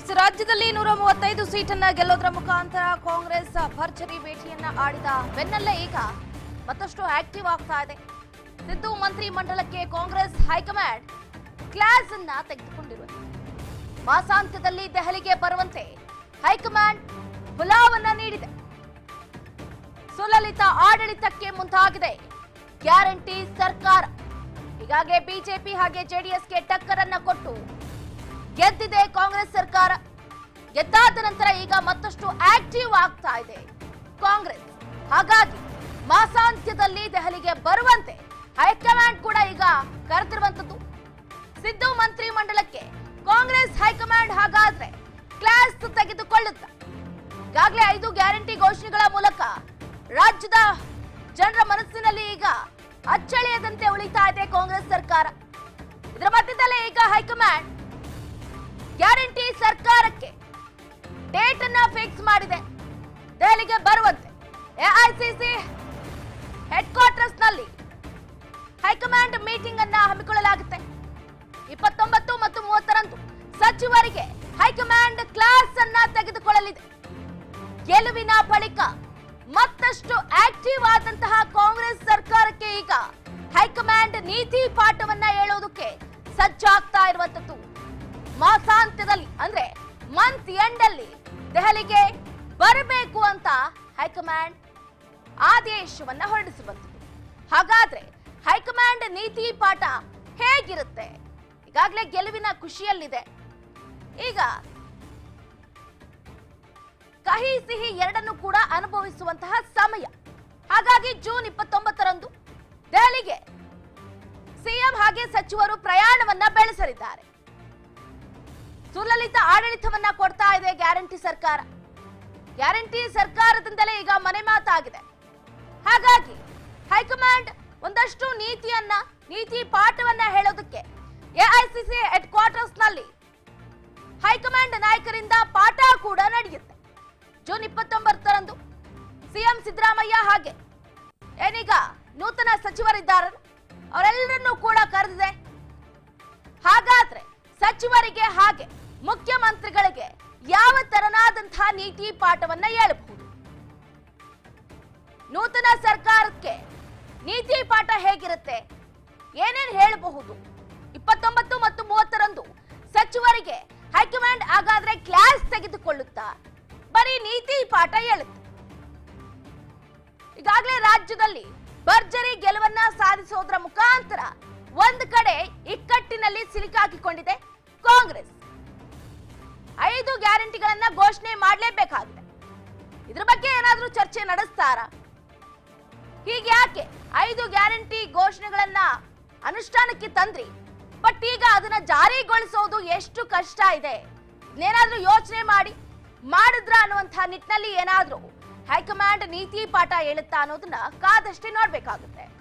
S ರಾಜ್ಯದಲ್ಲಿ ನೂರ ಮೂವತ್ತೈದು ಸೀಟನ್ನ ಗೆಲ್ಲೋದ್ರ ಮುಖಾಂತರ ಕಾಂಗ್ರೆಸ್ ಭರ್ಜರಿ ಭೇಟಿಯನ್ನ ಆಡಿದ ಬೆನ್ನಲ್ಲೇ ಈಗ ಮತ್ತಷ್ಟು ಆಕ್ಟಿವ್ ಆಗ್ತಾ ಇದೆ ಸಿದ್ದು ಮಂತ್ರಿ ಮಂಡಲಕ್ಕೆ ಕಾಂಗ್ರೆಸ್ ಹೈಕಮಾಂಡ್ ಕ್ಲಾಸ್ ಅನ್ನ ತೆಗೆದುಕೊಂಡಿರುವುದು ಮಾಸಾಂತ್ಯದಲ್ಲಿ ದೆಹಲಿಗೆ ಬರುವಂತೆ ಹೈಕಮಾಂಡ್ ಬುಲಾವನ್ನ ನೀಡಿದೆ ಸುಲಲಿತ ಆಡಳಿತಕ್ಕೆ ಮುಂದಾಗಿದೆ ಗ್ಯಾರಂಟಿ ಸರ್ಕಾರ ಹೀಗಾಗಿ ಬಿಜೆಪಿ ಹಾಗೆ ಜೆಡಿಎಸ್ಗೆ ಟಕ್ಕರನ್ನ ಕೊಟ್ಟು ಗೆದ್ದಿದೆ ಕಾಂಗ್ರೆಸ್ ಸರ್ಕಾರ ಗೆದ್ದಾದ ನಂತರ ಈಗ ಮತ್ತಷ್ಟು ಆಕ್ಟಿವ್ ಆಗ್ತಾ ಇದೆ ಕಾಂಗ್ರೆಸ್ ಹಾಗಾಗಿ ಮಾಸಾಂತ್ಯದಲ್ಲಿ ದೆಹಲಿಗೆ ಬರುವಂತೆ ಹೈಕಮಾಂಡ್ ಕೂಡ ಈಗ ಕರೆದಿರುವಂತದ್ದು ಸಿದ್ದು ಮಂತ್ರಿ ಮಂಡಲಕ್ಕೆ ಕಾಂಗ್ರೆಸ್ ಹೈಕಮಾಂಡ್ ಹಾಗಾದ್ರೆ ಕ್ಲಾಸ್ ತೆಗೆದುಕೊಳ್ಳುತ್ತಾ ಈಗಾಗಲೇ ಐದು ಗ್ಯಾರಂಟಿ ಘೋಷಣೆಗಳ ಮೂಲಕ ರಾಜ್ಯದ ಜನರ ಮನಸ್ಸಿನಲ್ಲಿ ಈಗ ಅಚ್ಚಳಿಯದಂತೆ ಉಳಿತಾ ಇದೆ ಕಾಂಗ್ರೆಸ್ ಸರ್ಕಾರ ಇದರ ಮಧ್ಯದಲ್ಲೇ ಈಗ ಹೈಕಮಾಂಡ್ ಗ್ಯಾರಂಟಿ ಸರ್ಕಾರಕ್ಕೆ ಡೇಟ್ ಅನ್ನ ಫಿಕ್ಸ್ ಮಾಡಿದೆ ದೆಹಲಿಗೆ ಬರುವಂತೆ ಎಐಸಿಸಿ ಹೆಡ್ ಕ್ವಾರ್ಟರ್ಸ್ ನಲ್ಲಿ ಹೈಕಮಾಂಡ್ ಮೀಟಿಂಗ್ ಅನ್ನ ಹಮ್ಮಿಕೊಳ್ಳಲಾಗುತ್ತೆ ಇಪ್ಪತ್ತೊಂಬತ್ತು ಮತ್ತು ಮೂವತ್ತರಂದು ಸಚಿವರಿಗೆ ಹೈಕಮಾಂಡ್ ಕ್ಲಾಸ್ ಅನ್ನ ತೆಗೆದುಕೊಳ್ಳಲಿದೆ ಗೆಲುವಿನ ಬಳಿಕ ಮತ್ತಷ್ಟು ಆಕ್ಟಿವ್ ಆದಂತಹ ಕಾಂಗ್ರೆಸ್ ಸರ್ಕಾರಕ್ಕೆ ಈಗ ಹೈಕಮಾಂಡ್ ನೀತಿ ಪಾಠವನ್ನ ಹೇಳೋದಕ್ಕೆ ಸಜ್ಜಾಗ್ತಾ ಇರುವಂತದ್ದು ಮಾಸಾಂತ್ಯದಲ್ಲಿ ಅಂದ್ರೆ ಮಂತ್ ಎಂಡ್ ಅಲ್ಲಿ ದೆಹಲಿಗೆ ಬರಬೇಕು ಅಂತ ಹೈಕಮಾಂಡ್ ಆದೇಶವನ್ನ ಹೊರಡಿಸುವಂತದ್ದು ಹಾಗಾದ್ರೆ ಹೈಕಮಾಂಡ್ ನೀತಿ ಪಾಠ ಹೇಗಿರುತ್ತೆ ಈಗಾಗಲೇ ಗೆಲುವಿನ ಖುಷಿಯಲ್ಲಿದೆ ಈಗ ಕಹಿ ಸಿಹಿ ಎರಡನ್ನು ಕೂಡ ಅನುಭವಿಸುವಂತಹ ಸಮಯ ಹಾಗಾಗಿ ಜೂನ್ ಇಪ್ಪತ್ತೊಂಬತ್ತರಂದು ದೆಹಲಿಗೆ ಸಿಎಂ ಹಾಗೆ ಸಚಿವರು ಪ್ರಯಾಣವನ್ನ ಬೆಳೆಸಲಿದ್ದಾರೆ ಸುಲಲಿತ ಆಡಳಿತವನ್ನ ಕೊಡ್ತಾ ಇದೆ ಗ್ಯಾರಂಟಿ ಸರ್ಕಾರ ಗ್ಯಾರಂಟಿ ಸರ್ಕಾರದಿಂದಲೇ ಈಗ ಮನೆ ಮಾತಾಗಿದೆ ಹಾಗಾಗಿ ಹೈಕಮಾಂಡ್ ಒಂದಷ್ಟು ನೀತಿಯನ್ನ ನೀತಿ ಪಾಠವನ್ನ ಹೇಳೋದಕ್ಕೆ ಎಐಸಿಸಿ ಹೆಡ್ ಕ್ವಾರ್ಟರ್ಸ್ ನಲ್ಲಿ ಹೈಕಮಾಂಡ್ ನಾಯಕರಿಂದ ಪಾಠ ಕೂಡ ನಡೆಯುತ್ತೆ ಜೂನ್ ಇಪ್ಪತ್ತೊಂಬತ್ತರಂದು ಸಿಎಂ ಸಿದ್ದರಾಮಯ್ಯ ಹಾಗೆ ಏನೀಗ ನೂತನ ಸಚಿವರಿದ್ದಾರೆ ಅವರೆಲ್ಲರನ್ನೂ ಕೂಡ ಕರೆದಿದೆ ಹಾಗಾದ್ರೆ ಸಚಿವರಿಗೆ ಹಾಗೆ ಮುಖ್ಯಮಂತ್ರಿಗಳಿಗೆ ಯಾವ ತರನಾದಂತಹ ನೀತಿ ಪಾಠವನ್ನ ಹೇಳಬಹುದು ನೂತನ ಸರ್ಕಾರಕ್ಕೆ ನೀತಿ ಪಾಠ ಹೇಗಿರುತ್ತೆ ಏನೇನ್ ಹೇಳಬಹುದು ಇಪ್ಪತ್ತೊಂಬತ್ತು ಮತ್ತು ಮೂವತ್ತರಂದು ಸಚಿವರಿಗೆ ಹೈಕಮಾಂಡ್ ಹಾಗಾದ್ರೆ ಕ್ಲಾಸ್ ತೆಗೆದುಕೊಳ್ಳುತ್ತಾ ಬರೀ ನೀತಿ ಪಾಠ ಹೇಳುತ್ತೆ ಈಗಾಗಲೇ ರಾಜ್ಯದಲ್ಲಿ ಭರ್ಜರಿ ಗೆಲುವನ್ನ ಸಾಧಿಸೋದ್ರ ಮುಖಾಂತರ ಒಂದ್ ಕಡೆ ಇಕ್ಕಟ್ಟಿನಲ್ಲಿ ಸಿಲುಕಾಕಿಕೊಂಡಿದೆ ಕಾಂಗ್ರೆಸ್ ಐದು ಗ್ಯಾರಂಟಿಗಳನ್ನ ಘೋಷಣೆ ಮಾಡಲೇಬೇಕಾಗಿದೆ ಇದ್ರ ಬಗ್ಗೆ ಏನಾದ್ರೂ ಚರ್ಚೆ ನಡೆಸ್ತಾರಾ ಹೀಗೆ ಯಾಕೆ ಐದು ಗ್ಯಾರಂಟಿ ಘೋಷಣೆಗಳನ್ನ ಅನುಷ್ಠಾನಕ್ಕೆ ತಂದ್ರಿ ಬಟ್ ಈಗ ಅದನ್ನ ಜಾರಿಗೊಳಿಸೋದು ಎಷ್ಟು ಕಷ್ಟ ಇದೆ ಏನಾದ್ರೂ ಯೋಚನೆ ಮಾಡಿ ಮಾಡಿದ್ರ ಅನ್ನುವಂತಹ ನಿಟ್ಟಿನಲ್ಲಿ ಏನಾದ್ರೂ ಹೈಕಮಾಂಡ್ ನೀತಿ ಪಾಠ ಹೇಳುತ್ತಾ ಅನ್ನೋದನ್ನ ಕಾದಷ್ಟೇ ನೋಡ್ಬೇಕಾಗುತ್ತೆ